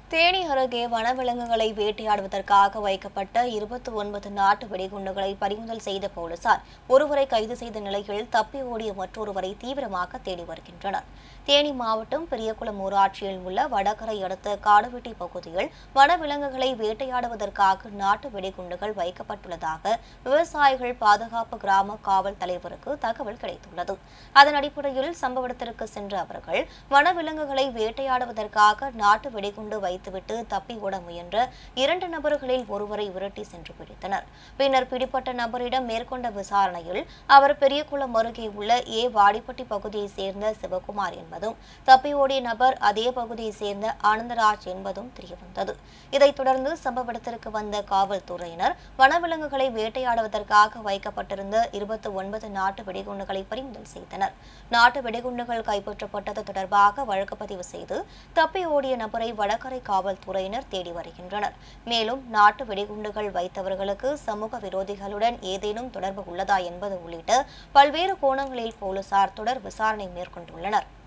தேனி அருகே வனவிலங்குகளை வேட்டையாடுவதற்காக வைக்கப்பட்ட இருபத்தி ஒன்பது நாட்டு வெடிகுண்டுகளை பறிமுதல் செய்த போலீசார் ஒருவரை கைது செய்த நிலையில் தப்பி ஓடிய மற்றொருவரை தீவிரமாக தேடி வருகின்றனர் தேனி மாவட்டம் பெரியகுளம் ஊராட்சியில் உள்ள வடகரை அடுத்த காடுவெட்டி பகுதியில் வனவிலங்குகளை வேட்டையாடுவதற்காக நாட்டு வெடிகுண்டுகள் வைக்கப்பட்டுள்ளதாக விவசாயிகள் பாதுகாப்பு கிராம காவல் தலைவருக்கு தகவல் கிடைத்துள்ளது அதன் அடிப்படையில் சம்பவ இடத்திற்கு சென்ற அவர்கள் வனவிலங்குகளை வேட்டையாடுவதற்காக நாட்டு வெடிகுண்டு வைத்துவிட்டு தப்பி ஓட முயன்ற இரண்டு நபர்களில் ஒருவரை விரட்டி சென்று பிடித்தனர் பின்னர் பிடிப்பட்ட நபரிடம் மேற்கொண்ட விசாரணையில் அவர் பெரியகுளம் அருகே உள்ள ஏ வாடிப்பட்டி பகுதியைச் சேர்ந்த சிவகுமார் என்பதும் தப்பி ஓடிய நபர் அதே பகுதியைச் சேர்ந்த ஆனந்தராஜ் என்பதும் தெரியவந்தது இதைத் தொடர்ந்து சம்பவ இடத்திற்கு வந்த காவல்துறையினர் வனவிலங்குகளை வேட்டையாடுவதற்காக வைக்கப்பட்டிருந்த இருபத்தி ஒன்பது நாட்டு வெடிகுண்டுகளை பறிமுதல் செய்தனர் நாட்டு வெடிகுண்டுகள் கைப்பற்றப்பட்டது தொடர்பாக வழக்கு பதிவு செய்து தப்பி ஓடிய நபரை வடகரை காவல்துறையினர் தேடி வருகின்றனர் மேலும் நாட்டு வெடிகுண்டுகள் வைத்தவர்களுக்கு சமூக விரோதிகளுடன் ஏதேனும் தொடர்பு உள்ளதா என்பது உள்ளிட்ட பல்வேறு கோணங்களில் போலீசார் தொடர் விசாரணை மேற்கொண்டுள்ளனர்